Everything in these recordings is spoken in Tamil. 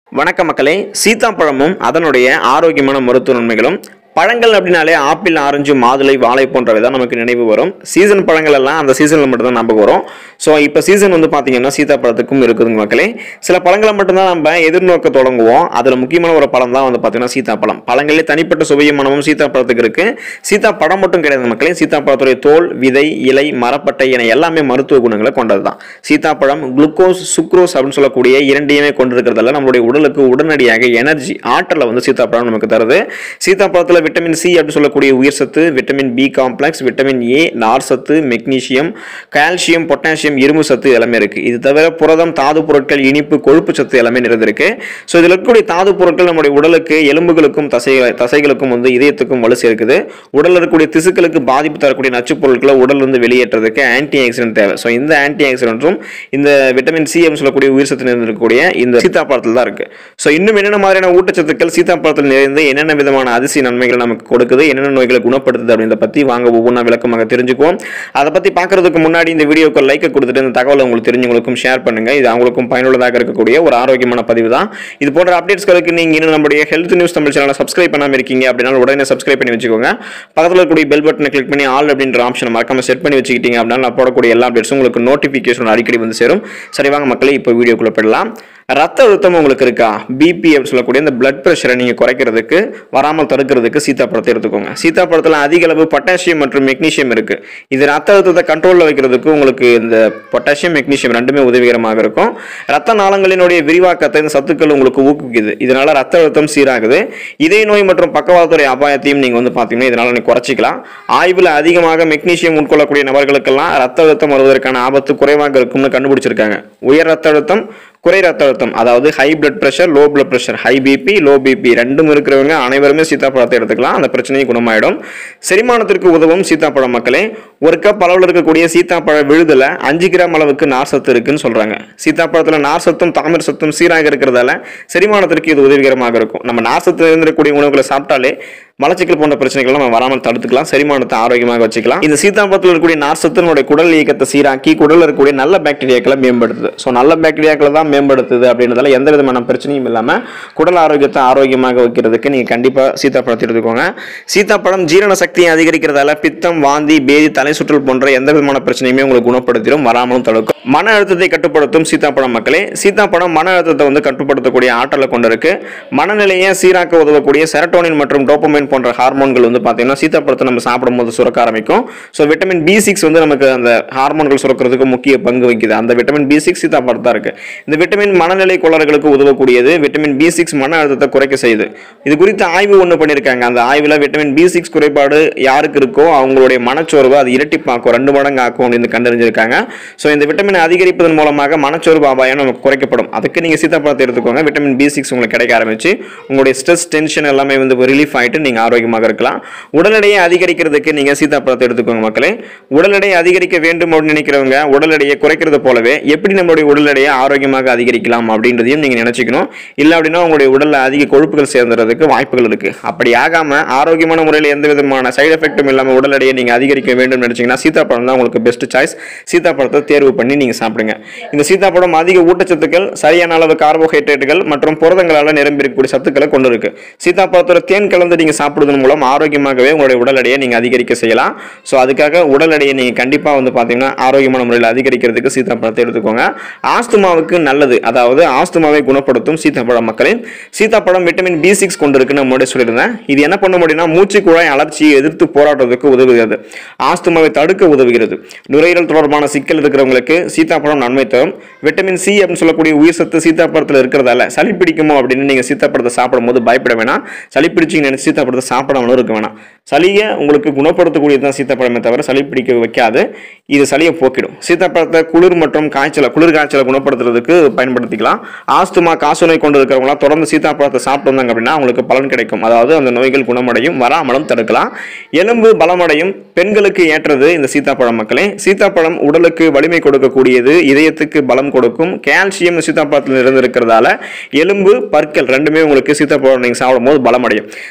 வணக்கம் மக்களே சீத்தாப்பழமும் அதனுடைய ஆரோக்கியமான மருத்துவ நன்மைகளும் பழங்கள் அப்படின்னாலே ஆப்பிள் ஆரஞ்சு மாதுளை வாழை போன்றவை தான் நமக்கு நினைவு வரும் சீசன் பழங்கள் எல்லாம் அந்த சீசனில் மட்டும்தான் ஞாபகம் வரும் ஸோ இப்போ சீசன் வந்து பார்த்தீங்கன்னா சீத்தாப்பழத்துக்கும் இருக்குதுங்க மக்களே சில பழங்களை மட்டும்தான் நம்ம எதிர்நோக்க தொடங்குவோம் அதில் முக்கியமான ஒரு பழம் தான் வந்து பார்த்தீங்கன்னா சீத்தாப்பழம் பழங்களே தனிப்பட்ட சுவையும் மனமும் சீத்தாப்பழத்துக்கு இருக்கு சீத்தாப்பழம் மட்டும் கிடையாது மக்களே சீத்தாப்பழத்துடைய தோல் விதை இலை மரப்பட்டை என எல்லாமே மருத்துவ குணங்களை கொண்டது தான் சீத்தாப்பழம் குளுக்கோஸ் சுக்ரோஸ் அப்படின்னு சொல்லக்கூடிய இரண்டையுமே கொண்டிருக்கிறதால நம்மளுடைய உடலுக்கு உடனடியாக எனர்ஜி ஆற்றலை வந்து சீத்தாப்பழம் நமக்கு தருது சீத்தாப்பழத்தில் விட்டமின் சி அப்படின்னு சொல்லக்கூடிய உயிர் சத்து vitamin B complex vitamin A நார் சத்து மெக்னீசியம் கால்சியம் பொட்டாசியம் இரும்பு சத்து எல்லாமே இருக்கு இது தவிர புரதம் தாது பொருட்கள் இனிப்பு கொழுப்பு சத்து எல்லாமே நிறைந்திருக்கு ஸோ இதில் இருக்கக்கூடிய தாது பொருட்கள் நம்முடைய உடலுக்கு எலும்புகளுக்கும் தசை தசைகளுக்கும் வந்து இதயத்துக்கும் வலு சேர்க்குது உடலில் இருக்கக்கூடிய திசுக்களுக்கு பாதிப்பு தரக்கூடிய நச்சுப் பொருட்களை உடல்ல இருந்து வெளியேற்றதுக்கு ஆன்டி ஆக்சிடென்ட் தேவை ஸோ இந்த ஆன்டி ஆக்சிடென்ட்டும் இந்த விட்டமின் சி அப்படின்னு சொல்லக்கூடிய உயிர் சத்து நிறைந்திருக்கக்கூடிய இந்த சீத்தாப்பழத்தில் தான் இருக்கு ஸோ இன்னும் என்னென்ன மாதிரியான ஊட்டச்சத்துக்கள் சீத்தாப்பழத்தில் நிறைந்து என்னென்ன விதமான அதிசய நன்மைகள் நமக்கு கொடுக்குது என்னென்ன நோய்களை குணப்படுத்துது அப்படின்றத பற்றி வாங்க ஒவ்வொன்றா விளக்கமாக தெரிஞ்சுக்குவோம் அதை பற்றி பார்க்கறதுக்கு முன்னாடி இந்த வீடியோக்கு லைக் கொடுத்துட்டு இந்த தகவலை உங்களுக்கு தெரிஞ்சவங்களுக்கும் ஷேர் பண்ணுங்க இது அவங்களுக்கும் பயனுள்ளதாக இருக்கக்கூடிய ஒரு ஆரோக்கியமான பதிவு தான் இது போன்ற அப்டேட்ஸ்களுக்கு நீங்க இன்னும் நம்முடைய ஹெல்த் நியூஸ் தமிழ் சேனலை சப்ஸ்கிரைப் பண்ணாம இருக்கீங்க அப்படின்னா உடனே சப்ஸ்கிரைப் பண்ணி வச்சுக்கோங்க பக்கத்தில் இருக்கக்கூடிய பெல் பட்டனை கிளிக் பண்ணி ஆல் அப்படின்ற ஆப்ஷனை மறக்காம செட் பண்ணி வச்சுக்கிட்டீங்க அப்படின்னா நான் போடக்கூடிய எல்லா அப்டேட்ஸும் உங்களுக்கு நோட்டிஃபிகேஷன் அடிக்கடி வந்து சேரும் சரி வாங்க மக்களே இப்போ வீடியோக்குள்ள போயிடலாம் ரத்த அழுத்தம் உங்களுக்கு இருக்கா பிபி அப்படின்னு சொல்லக்கூடிய இந்த பிளட் ப்ரெஷரை நீங்கள் குறைக்கிறதுக்கு வராமல் தடுக்கிறதுக்கு சீத்தாப்பழத்தை எடுத்துக்கோங்க சீத்தாப்பழத்தில் அதிக அளவு பொட்டாசியம் மற்றும் மெக்னீசியம் இருக்கு இது ரத்த அழுத்தத்தை கண்ட்ரோலில் வைக்கிறதுக்கு உங்களுக்கு இந்த பொட்டாசியம் மெக்னீசியம் ரெண்டுமே உதவிகரமாக இருக்கும் ரத்த நாளங்களினுடைய விரிவாக்கத்தை இந்த சத்துக்கள் உங்களுக்கு ஊக்குவிக்குது இதனால ரத்த அழுத்தம் சீராகுது இதய நோய் மற்றும் பக்கவாதத்துடைய அபாயத்தையும் நீங்கள் வந்து பார்த்தீங்கன்னா இதனால நீங்கள் குறைச்சிக்கலாம் ஆய்வில் அதிகமாக மெக்னீசியம் உட்கொள்ளக்கூடிய நபர்களுக்கெல்லாம் ரத்த அழுத்தம் வருவதற்கான ஆபத்து குறைவாக இருக்கும்னு கண்டுபிடிச்சிருக்காங்க உயர் ரத்த அழுத்தம் குறை ரத்த அழுத்தம் அதாவது high blood pressure low blood pressure high BP low BP ரெண்டும் இருக்கிறவங்க அனைவருமே சீத்தாப்பழத்தை எடுத்துக்கலாம் அந்த பிரச்சனையும் குணமாயிடும் செரிமானத்திற்கு உதவும் சீத்தாப்பழம் மக்களே ஒரு கப் அளவில் இருக்கக்கூடிய சீத்தாப்பழ விழுதுல அஞ்சு கிராம் அளவுக்கு நார் சத்து இருக்குன்னு சொல்றாங்க சீத்தாப்பழத்தில் நார் சத்தும் தாமிர சத்தும் சீராக இருக்கிறதால செரிமானத்திற்கு இது உதவிகரமாக இருக்கும் நம்ம நார் சத்து இருந்திருக்கக்கூடிய உணவுகளை சாப்பிட்டாலே மலச்சிக்கல் போன்ற பிரச்சனைகள் நம்ம வராமல் தடுத்துக்கலாம் செரிமானத்தை ஆரோக்கியமாக வச்சுக்கலாம் இந்த சீத்தாப்பழத்தில் இருக்கக்கூடிய நார் சத்து நம்மளுடைய குடல் இயக்கத்தை சீராக்கி குடலில் இருக்கக்கூடிய நல்ல பாக்டீரியாக்களை மேம்படுத்துது ஸோ நல்ல பாக்டீரியாக்களை தான் மேம்படுத்துது அப்படின்றதால எந்த விதமான பிரச்சனையும் இல்லாமல் குடல் ஆரோக்கியத்தை ஆரோக்கியமாக வைக்கிறதுக்கு நீங்கள் கண்டிப்பாக சீத்தாப்பழத்தை எடுத்துக்கோங்க சீத்தாப்பழம் ஜீரண சக்தியை அதிகரிக்கிறதால பித்தம் வாந்தி பேதி தலை சுற்றல் போன்ற எந்த விதமான பிரச்சனையுமே உங்களுக்கு குணப்படுத்திடும் வராமலும் தடுக்கும் மன அழுத்தத்தை கட்டுப்படுத்தும் சீத்தாப்பழம் மக்களே சீத்தாப்பழம் மன அழுத்தத்தை வந்து கட்டுப்படுத்தக்கூடிய ஆற்றலை கொண்டிருக்கு மனநிலையை சீராக்க உதவக்கூடிய செரட்டோனின் மற்றும் டோப்பமைன் போன்ற ஹார்மோன்கள் வந்து பார்த்தீங்கன்னா சீத்தாப்பழத்தை நம்ம சாப்பிடும்போது சுரக்க ஆரம்பிக்கும் ஸோ விட்டமின் பி சிக்ஸ் வந்து நமக்கு அந்த ஹார்மோன்கள் சுரக்கிறதுக்கு முக்கிய பங்கு வகிக்குது அந்த விட்டமின் பி சிக்ஸ் சீத்தாப்பழம் தான் இருக்கு இந்த விட்டமின் மனநிலை கோளாறுகளுக்கு உதவக்கூடியது விட்டமின் பி சிக்ஸ் மன அழுத்தத்தை குறைக்க செய்யுது இது குறித்து ஆய்வு ஒன்று பண்ணியிருக்காங்க அந்த ஆய்வில் விட்டமின் பி சிக்ஸ் குறைபாடு யாருக்கு இருக்கோ அவங்களுடைய மனச்சோர்வு அது இரட்டிப்பாக்கும் ரெண்டு மடங்கு ஆக்கும் அப்படின்னு கண்டறிஞ்சிருக்காங்க ஸோ இந்த விட்டமின் அதிகரிப்பதன் மூலமாக மனச்சோர்வு அபாயம் நமக்கு குறைக்கப்படும் அதுக்கு நீங்கள் சீத்தாப்பழத்தை எடுத்துக்கோங்க விட்டமின் பி சிக்ஸ் உங்களுக்கு கிடைக்க ஆரம்பிச்சு உங்களுடைய ஸ்ட்ரெஸ் டென்ஷன் எல்லாமே வந்து ரிலீஃப் ஆகிட்டு நீங்கள் ஆரோக்கியமாக இருக்கலாம் உடல் எடையை அதிகரிக்கிறதுக்கு நீங்கள் சீத்தாப்பழத்தை எடுத்துக்கோங்க மக்களே உடல் எடையை அதிகரிக்க வேண்டும் அப்படின்னு நினைக்கிறவங்க உடல் எடையை குறைக்கிறது போலவே எப்படி நம்மளுடைய உடல் எடையை ஆரோக்கியமாக அதிகரிக்கலாம் அப்படின்றதையும் நீங்கள் நினச்சிக்கணும் இல்லை அப்படின்னா உங்களுடைய உடலில் அதிக கொழுப்புகள் சேர்ந்துறதுக்கு வாய்ப்புகள் இருக்குது அப்படி ஆகாமல் ஆரோக்கியமான முறையில் எந்த விதமான சைடு எஃபெக்ட்டும் இல்லாமல் உடல் எடையை நீங்கள் அதிகரிக்க வேண்டும் நினச்சிங்கன்னா சீத்தாப்பழம் தான் உங்களுக்கு பெஸ்ட் சாய்ஸ் சீத்தாப்பழத்தை தேர்வு பண்ணி நீங்கள் சாப்பிடுங்க இந்த சீத்தாப்பழம் அதிக ஊட்டச்சத்துக்கள் சரியான அளவு கார்போஹைட்ரேட்டுகள் மற்றும் புரதங்களால் நிரம்பியிருக்கக்கூடிய சத்துக்களை கொண்டு இருக்கு சீத்தாப்பழத்தோட தேன் கலந்து நீங்கள் சாப்பிடுவதன் மூலம் ஆரோக்கியமாகவே உங்களுடைய உடல் எடையை நீங்கள் அதிகரிக்க செய்யலாம் ஸோ அதுக்காக உடல் எடையை நீங்கள் கண்டிப்பாக வந்து பார்த்தீங்கன்னா ஆரோக்கியமான முறையில் அதிகரிக்கிறதுக்கு சீத்தாப்பழத்தை எடுத்துக்கோங்க ஆஸ்துமாவுக்கு நல்லது அதாவது ஆஸ்துமாவை குணப்படுத்தும் சீத்தாப்பழம் மக்களே சீத்தாப்பழம் விட்டமின் பி சிக்ஸ் கொண்டு இருக்குன்னு நான் முன்னாடி சொல்லியிருந்தேன் இது என்ன பண்ண முடியும்னா மூச்சு குழாய் அலர்ச்சியை எதிர்த்து போராடுறதுக்கு உதவுகிறது ஆஸ்துமாவை தடுக்க உதவுகிறது நுரையீரல் தொடர்பான சிக்கல் இருக்கிறவங்களுக்கு சீத்தாப்பழம் நன்மை தரும் விட்டமின் சி அப்படின்னு சொல்லக்கூடிய உயிர் சத்து சீத்தாப்பழத்தில் இருக்கிறதால சளி பிடிக்குமோ அப்படின்னு நீங்கள் சீத்தாப்பழத்தை சாப்பிடும்போது பயப்பட வேணாம் சளி பிடிச்சிங்க நினைச்சு சீத்தாப்பழத்தை சாப்பிடாமலும் இருக்க வேணாம் சளியை உங்களுக்கு குணப்படுத்தக்கூடியது தான் சீத்தாப்பழமே தவிர சளி பிடிக்க வைக்காது இது சளியை போக்கிடும் சீத்தாப்பழத்தை குளிர் மற்றும் காய்ச்சலை குளிர் காய்ச்சலை குணப்படுத்துறதுக்கு பயன்படுத்திக்கலாம் ஆஸ்துமா காசநோய் கொண்டு இருக்கிறவங்களாம் தொடர்ந்து சீத்தாப்பழத்தை சாப்பிட்டு வந்தாங்க அப்படின்னா அவங்களுக்கு பலன் கிடைக்கும் அதாவது அந்த நோய்கள் குணமடையும் வராமலும் தடுக்கலாம் எலும்பு பலமடையும் பெண்களுக்கு ஏற்றது இந்த சீத்தாப்பழம் மக்களே சீத்தாப்பழம் உடலுக்கு வலிமை கொடுக்கக்கூடியது இதயத்துக்கு பலம் கொடுக்கும் கால்சியம் சீத்தாப்பழத்தில் இருந்திருக்கிறதால எலும்பு பற்கள் ரெண்டுமே உங்களுக்கு சீத்தாப்பழம் நீங்கள் சாப்பிடும்போது பலமடையும் தசைப்பிடி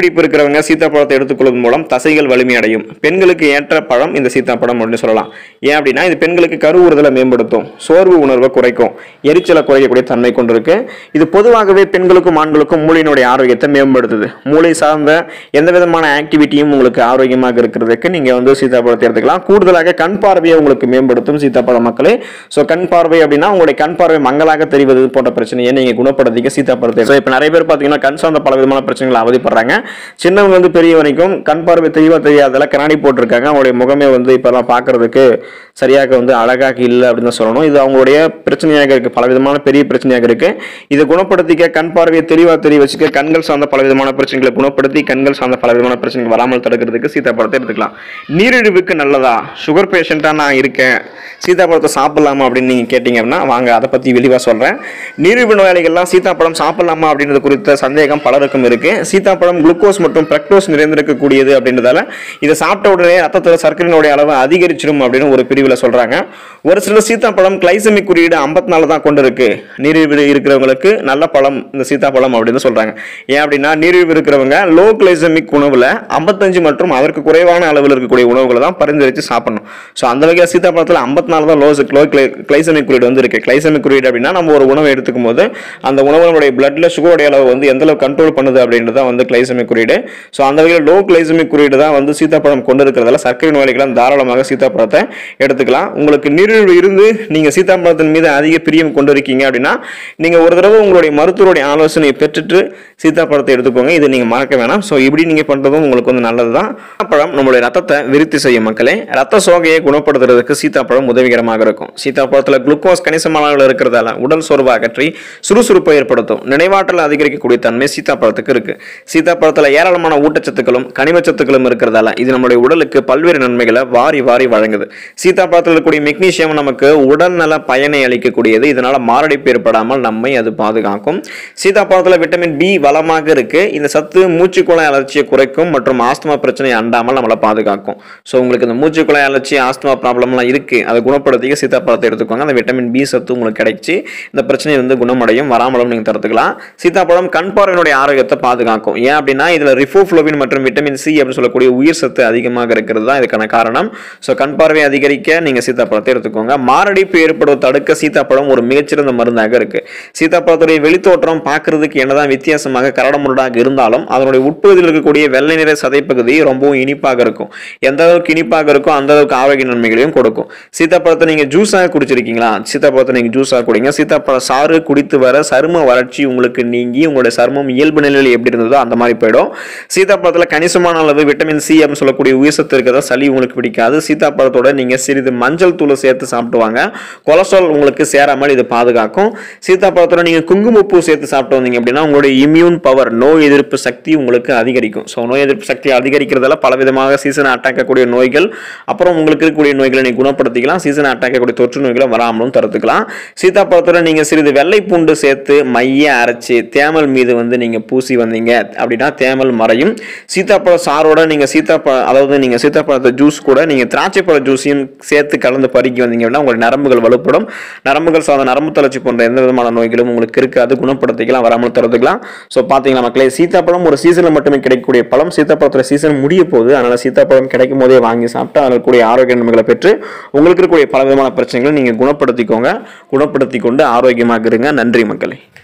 பிடிப்பு இருக்கிறவங்க சீத்தாப்பழத்தை எடுத்துக்கொள்வதன் மூலம் தசைகள் வலிமையடையும் பெண்களுக்கு ஏற்ற பழம் இந்த சீத்தாப்பழம் அப்படின்னு சொல்லலாம் ஏன் அப்படின்னா இது பெண்களுக்கு கருவுறுதலை மேம்படுத்தும் சோர்வு உணர்வை குறைக்கும் எரிச்சலை குறைக்கக்கூடிய தன்மை கொண்டிருக்கு இது பொதுவாகவே பெண்களுக்கும் ஆண்களுக்கும் மூளையினுடைய ஆரோக்கியத்தை மேம்படுத்துது மூளை சார்ந்த எந்த விதமான ஆக்டிவிட்டியும் உங்களுக்கு ஆரோக்கியமாக இருக்கிறதுக்கு நீங்க வந்து சீத்தாப்பழத்தை எடுத்துக்கலாம் கூடுதலாக கண் பார்வையை உங்களுக்கு மேம்படுத்தும் சீத்தாப்பழ மக்களே ஸோ கண் பார்வை அப்படின்னா உங்களுடைய கண் பார்வை மங்கலாக தெரிவது போன்ற பிரச்சனையை நீங்க குணப்படுத்திக்க சீத்தாப்பழத்தை ஸோ இப்போ நிறைய பேர் பார்த்தீங்கன்னா கண் சார்ந்த பல விதமான பிரச்சனைகள் அவதிப்படுறாங்க சின்னவங்க வந்து பெரிய வரைக்கும் கண் பார்வை தெளிவாக தெரியாதல கண்ணாடி போட்டிருக்காங்க அவங்களுடைய முகமே வந்து இப்போலாம் பார்க்கறதுக்கு சரியாக வந்து அழகாக இல்லை அப்படின்னு தான் சொல்லணும் இது அவங்களுடைய பிரச்சனையாக இருக்கு பல விதமான பெரிய பிரச்சனையாக இருக்கு இதை குணப்படுத்திக்க கண் பார்வையை தெளிவாக தெரிய வச்சுக்க கண்கள் சார்ந்த பல விதமான பிரச்சனைகளை குணப்படுத்தி கண்கள் சார்ந்த பல விதமான பிரச்சனைகள் வராமல் தடுக்கிறதுக்கு சீத்தாப்பழத்தை எடுத்துக்கலாம் நீரிழிவுக்கு நல்லதா சுகர் பேஷண்ட்டாக நான் இருக்கேன் சீத்தாப்பழத்தை சாப்பிடலாமா அப்படின்னு நீங்கள் கேட்டீங்க அப்படின்னா வாங்க அதை பற்றி விரிவாக சொல்கிறேன் நீரிழிவு நோயாளிகள்லாம் சீத்தாப்பழம் சாப்பிடலாமா அப்படின்றது குறித்த சந்தேகம் பலருக்கும் இருக்கு சீத்தாப்பழம் குளுக்கோஸ் மற்றும் பிரக்டோஸ் நிறைந்திருக்கக்கூடியது அப்படின்றதால இதை சாப்பிட்ட உடனே ரத்தத்தில் சர்க்கரையினுடைய அளவு அதிகரிச்சிடும் அப்படின்னு ஒரு பிரிவில் சொல்கிறாங்க ஒரு சில சீத்தாப்பழம் கிளைசமிக் குறியீடு ஐம்பத்தி நாலு தான் கொண்டு இருக்கு நீரிழிவு இருக்கிறவங்களுக்கு நல்ல பழம் இந்த சீத்தாப்பழம் அப்படின்னு சொல்கிறாங்க ஏன் அப்படின்னா நீரிழிவு இருக்கிறவங்க லோ கிளைசமிக் உணவில் ஐம்பத்தஞ்சு மற்றும் அதற்கு குறைவான அளவில் இருக்கக்கூடிய உணவுகளை தான் பரிந்துரைச்சு சாப்பிடணும் ஸோ அந்த வகையில் சீத்தாப்பழத்தில் ஐம்பத்தி நாலு தான் லோ லோ கிளைசமிக் குறியீடு வந்து இருக்கு கிளைசமிக் குறியீடு அப்படின்னா நம்ம ஒரு உணவை எடுத்துக்கும் போது அந்த உணவுடைய பிளட்ல சுகருடைய அளவு வந்து எந்த அளவு கண்ட்ரோல் பண்ணுது அப்படின்றது தான் வந்து கிளைசமிக் குறியீடு ஸோ அந்த வகையில் லோ கிளைசமிக் குறியீடு தான் வந்து சீத்தாப்பழம் கொண்டு இருக்கிறதால சர்க்கரை நோயாளிகளாம் தாராளமாக சீத்தாப்பழத்தை எடுத்துக்கலாம் உங்களுக்கு நீரிழிவு இருந்து நீங்க சீத்தாப்பழத்தின் மீது அதிக பிரியம் கொண்டு இருக்கீங்க அப்படின்னா நீங்க ஒரு தடவை உங்களுடைய மருத்துவருடைய ஆலோசனையை பெற்றுட்டு சீத்தாப்பழத்தை எடுத்துக்கோங்க இது நீங்க மறக்க வேணாம் ஸோ இப்படி நீங்க பண்றதும் உங்களுக்கு வந்து நல்லதுதான் சீத்தாப்பழம் நம்மளுடைய ரத்தத்தை விருத்தி செய்யும் மக்களே ரத்த சோகையை குணப்படுத்துறதுக்கு சீத்தாப்பழம் உதவிகரமாக இருக்கும் சீத்தாப்பழத்தில் குளுக்கோஸ் கணிசமான அளவில் இருக்கிறதால உடல் சோர்வு அகற்றி சுறுசுறுப்பை ஏற்படுத்தும் நினைவாற்றல் அதிகரிக்கக்கூடிய தன்மை சீத்தாப்பழத்துக்கு இருக்கு சீத்தாப்பழத்தில் ஏராளமான ஊட்டச்சத்துக்களும் கனிமச்சத்துக்களும் இருக்கிறதால இது நம்மளுடைய உடலுக்கு பல்வேறு நன்மைகளை வாரி வாரி வழங்குது சீத்தாப்பழத்தில் இருக்கக்கூடிய மெக்னீசியம் நமக்கு உடல் நல பயனை அளிக்கக்கூடியது இதனால மாரடைப்பு ஏற்படாமல் நம்மை அது பாதுகாக்கும் சீத்தாப்பழத்தில் விட்டமின் பி வளமாக இருக்கு இந்த சத்து மூச்சுக்குழாய் அலர்ச்சியை குறைக்கும் மற்றும் ஆஸ்துமா பிரச்சனையை அண்டாமல் நம்மளை பாதுகாக்கும் ஸோ உங்களுக்கு இந்த மூச்சுக்குழாய் அலர்ச்சி ஆஸ்துமா ப்ராப்ளம்லாம் இருக்கு அதை குணப்படுத்திக்க சீத்தாப்பழத்தை எடுத்துக்கோங்க அந்த விட்டமின் பி சத்து உங்களுக்கு கிடைச்சி இந்த பிரச்சனை வந்து குணமடையும் வராமலும் நீங்கள் தடுத்துக்கலாம் சீத்தாப்பழம் கண் பார்வையினுடைய ஆரோக்கியத்தை பாதுகாக்கும் ஏன் அப்படின்னா இதில் ரிஃபோஃப்ளோவின் மற்றும் விட்டமின் சி அப்படின்னு சொல்லக்கூடிய உயிர் சத்து அதிகமாக இருக்கிறது தான் இதுக்கான காரணம் ஸோ கண் பார்வை அதிகரிக்க நீங்கள் சீத்தாப்பழத்தை எடுத்துக்கோங்க மாரடைப்பு ஏற்படுவதை தடுக்க சீத்தாப்பழம் ஒரு மிகச்சிறந்த மருந்தாக இருக்கு சீத்தாப்பழத்துடைய வெளித்தோற்றம் பார்க்கறதுக்கு என்னதான் வித்தியாசமாக கரடமுரடாக இருந்தாலும் அதனுடைய உட்பகுதியில் இருக்கக்கூடிய வெள்ளை நிற சதைப்பகுதி ரொம்பவும் இனிப்பாக இருக்கும் எந்த அளவுக்கு இனிப்பாக இருக்கோ அந்த அளவுக்கு ஆரோக்கிய நன்மைகளையும் கொடுக்கும் சீத்தாப்பழத்தை நீங்கள் ஜூஸாக குடிச்சிருக்கீங்களா சீத்தாப்பழத்தை நீங்கள் ஜூஸாக குடிங்க சீத்தாப்பழ சாறு குடித்து வர சரும வறட்சி உங்களுக்கு நீங்கி உங்களுடைய சருமம் இயல்பு நிலையில் எப்படி இருந்ததோ அந்த மாதிரி போயிடும் சீத்தாப்பழத்தில் கணிசமான அளவு விட்டமின் சி அப்படின்னு சொல்லக்கூடிய உயிர் சத்து இருக்கிறதா சளி உங்களுக்கு பிடிக்காது சீத்தாப்பழத்தோட நீங்கள் சிறிது மஞ்சள் தூளை சேர்த்து சாப்பிடுவாங்க கொலஸ்ட்ரால் உங்களுக்கு சேராமல் இது பாதுகாக்கும் சீத்தாப்பழத்தோட நீங்கள் குங்குமப்பூ சேர்த்து சாப்பிட்டு வந்தீங்க அப்படின்னா உங்களுடைய இம்யூன் பவர் நோய் எதிர்ப்பு சக்தி உங்களுக்கு அதிகரிக்கும் ஸோ நோய் எதிர்ப்பு சக்தி அதிகரிக்கிறதால பலவிதமாக சீசனை அட்டாக்கக்கூடிய நோய்கள் அப்புறம் உங்களுக்கு இருக்கக்கூடிய நோய்களை நீங்கள் குணப்படுத்திக்கலாம் சீசனை அட்டாக்கக்கூடிய தொற்று நோய்களை வராமலும் தடுத்துக்கலாம் சீத்தாப்பழத்தோட நீங்கள் சிறிது வெள்ளை பூண்டு சேர்த்து மைய அரைச்சி தேமல் மீது வந்து நீங்கள் பூசி வந்தீங்க அப்படின்னா தேமல் மறையும் சீத்தாப்பழ சாரோட நீங்கள் சீத்தாப்பழ அதாவது நீங்கள் சீத்தாப்பழத்தை ஜூஸ் கூட நீங்கள் திராட்சைப்பழ ஜூஸையும் சேர்த்து கலந்து பருகி வந்தீங்க அப்படின்னா உங்களுடைய நரம்புகள் வலுப்படும் நரம்புகள் சார்ந்த நரம்பு தளர்ச்சி போன்ற எந்த விதமான நோய்களும் உங்களுக்கு இருக்காது குணப்படுத்திக்கலாம் வராமல் தடுத்துக்கலாம் ஸோ பார்த்தீங்களா மக்களே சீத்தாப்பழம் ஒரு சீசனில் மட்டுமே கிடைக்கக்கூடிய பழம் சீத்தாப்பழத்தோட சீசன் முடிய போகுது அதனால் சீத்தாப்பழம் கிடைக்கும் போதே வாங்கி சாப்பிட்டு அதில் இருக்கக்கூடிய ஆரோக்கிய நன்மைகளை பெற்று உங்களுக்கு இருக்கக்கூடிய பல விதமான பிரச்சனைகளை நீங்கள் குணப்படுத்திக்கோங்க குணப்படுத்தி கொண்டு ஆரோக்கியமாக இருங்க நன்றி மக்களே